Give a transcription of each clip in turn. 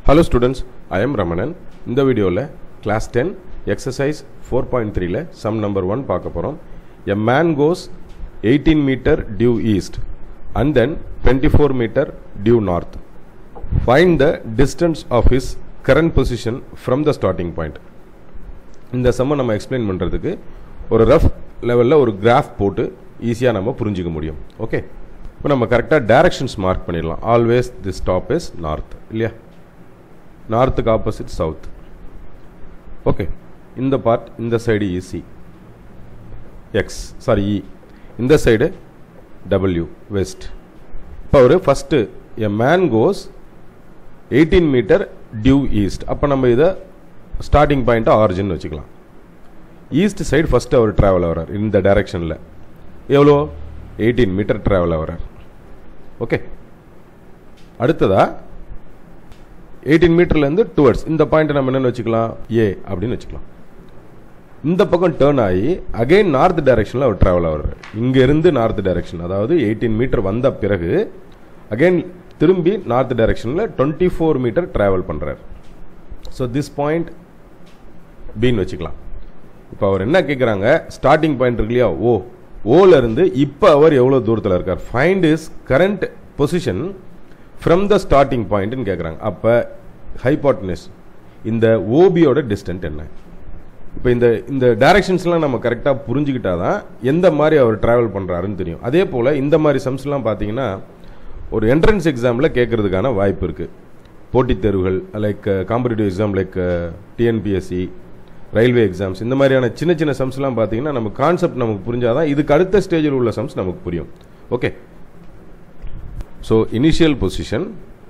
hello students I am Ramanan இந்த வீடியோவில் class ten exercise four point த்ரீல சம் நம்பர் ஒன் பார்க்க போகிறோம் a man goes eighteen metre due east and then twenty four metre due north find the distance of his current position from the starting point இந்த சம்மை நம்ம explain பண்ணுறதுக்கு ஒரு rough லெவலில் ஒரு கிராஃப் போட்டு ஈஸியாக நம்ம புரிஞ்சிக்க முடியும் ஓகே இப்போ நம்ம கரெக்டாக டைரக்ஷன்ஸ் மார்க் பண்ணிடலாம் always the top is north இல்லையா நார்த்துக்கு ஆப்போசிட் சவுத் ஓகே இந்த பார்ட் இந்த side is E X sorry E இந்த சைடு டபிள்யூ வெஸ்ட் இப்போ அவர் first a man goes eighteen metre due east அப்போ நம்ம இதை ஸ்டார்டிங் பாயிண்ட்டை ஆரிஜின் வச்சுக்கலாம் ஈஸ்ட் சைடு ஃபஸ்ட்டு அவர் ட்ராவல் ஆகிறார் இந்த டைரக்ஷனில் எவ்வளோ எயிட்டீன் மீட்டர் ட்ராவல் ஆகிறார் ஓகே அடுத்ததா எயிட்டீன் மீட்டர்லேருந்து டுவர்ட்ஸ் இந்த பாயிண்ட்டை நம்ம என்னென்னு வச்சுக்கலாம் ஏ அப்படின்னு வச்சுக்கலாம் இந்த பக்கம் டேர்ன் ஆகி அகைன் நார்த் டைரக்ஷனில் அவர் ட்ராவல் ஆகிறார் இங்கேருந்து நார்த் டைரக்ஷன் அதாவது எயிட்டீன் மீட்டர் வந்த பிறகு அகைன் திரும்பி நார்த் டைரக்ஷனில் டுவெண்ட்டி ஃபோர் மீட்டர் ட்ராவல் பண்ணுறார் ஸோ திஸ் பாயிண்ட் பின்னு வச்சுக்கலாம் இப்போ அவர் என்ன கேட்குறாங்க ஸ்டார்டிங் பாயிண்ட் இருக்கு இல்லையா ஓ ஓல இருந்து இப்போ அவர் எவ்வளோ தூரத்தில் இருக்கார் find is current position from the starting பாயிண்ட்னு கேட்குறாங்க அப்போ ஹைபாட்னஸ் இந்த ஓபியோட டிஸ்டன்ட் என்ன இப்போ இந்த இந்த டைரக்ஷன்ஸ்லாம் நம்ம கரெக்டாக புரிஞ்சுக்கிட்டா தான் எந்த மாதிரி அவர் ட்ராவல் பண்ணுறாருன்னு தெரியும் அதே போல் இந்த மாதிரி சம்ஸ்லாம் பார்த்தீங்கன்னா ஒரு என்ட்ரன்ஸ் எக்ஸாமில் கேட்குறதுக்கான வாய்ப்பு இருக்குது போட்டித் தேர்வுகள் like competitive exam like TNPSC railway exams இந்த மாதிரியான சின்ன சின்ன சம்ஸ்லாம் பார்த்தீங்கன்னா நமக்கு கான்செப்ட் நமக்கு புரிஞ்சாதான் இதுக்கு அடுத்த ஸ்டேஜில் உள்ள சம்ஸ் நமக்கு புரியும் okay so initial position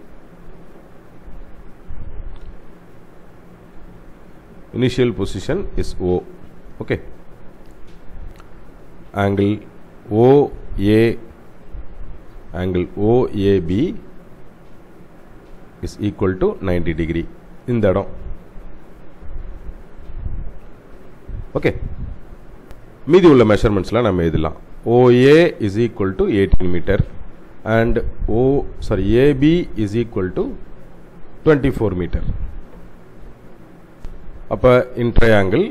initial position is O okay angle OA angle OAB is equal to 90 degree இந்த இடம் ஓகே மீதி உள்ள மெஷர்மெண்ட்ஸ்லாம் நம்ம எழுதலாம் OA is equal to eighteen metre and oh sorry AB is equal to twenty four metre அப்போ in triangle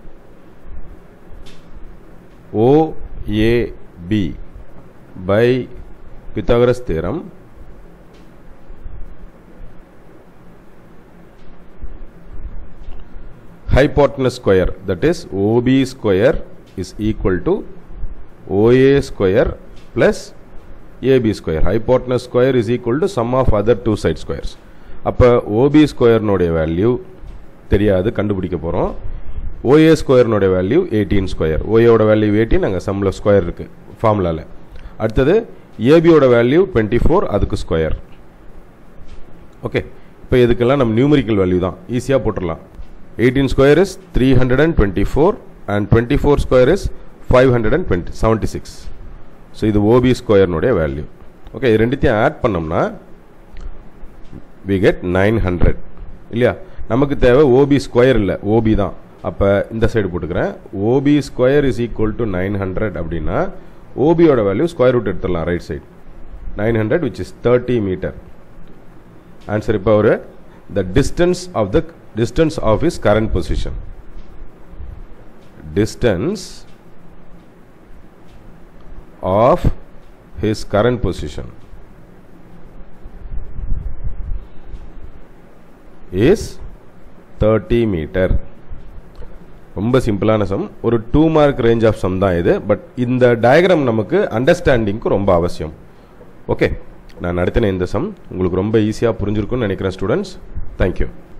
OAB by Pythagoras theorem hypotenuse square that is OB square is equal to OA square plus AB square hypotenuse square is equal to sum of other two side squares அப்போ OB ஸ்கொயர்னுடைய value தெரியாது கண்டுபிடிக்க போகிறோம் OA ஸ்கொயர்னுடைய value eighteen square ஓஏவோட value eighteen அங்கே சம்மில் square இருக்குது ஃபார்முலாவில் அடுத்தது ஏபியோட வேல்யூ டுவெண்ட்டி ஃபோர் அதுக்கு ஸ்கொயர் ஓகே இப்போ இதுக்கெல்லாம் நம்ம நியூமரிக்கல் வேல்யூ தான் ஈஸியாக போட்டுடலாம் 18 square is 324 and 24 square is 520 76 so இது ஓபி ஸ்கொயர்னுடைய வேல்யூ ஓகே இது ரெண்டுத்தையும் ஆட் பண்ணோம்னா வி கெட் நைன் ஹண்ட்ரட் இல்லையா நமக்கு தேவை ஓபி ஸ்கொயர் இல்லை ஓபி தான் அப்போ இந்த சைடு போட்டுக்கிறேன் OB square is equal to nine hundred அப்படின்னா ஓபியோட வேல்யூ ஸ்கொயர் ரூட் எடுத்துடலாம் right side nine hundred which is thirty metre answer இப்போ ஒரு the distance of the distance of his current position distance of his current position is 30 meter ரொம்ப சிம்பிளான sum ஒரு two mark range of sum தான் இது but இந்த diagram நமக்கு அண்டர்ஸ்டாண்டிங்க்கு ரொம்ப அவசியம் ஓகே நான் நடத்தின இந்த சம் உங்களுக்கு ரொம்ப ஈஸியாக புரிஞ்சிருக்கும்னு நினைக்கிறேன் ஸ்டூடெண்ட்ஸ் தேங்க்யூ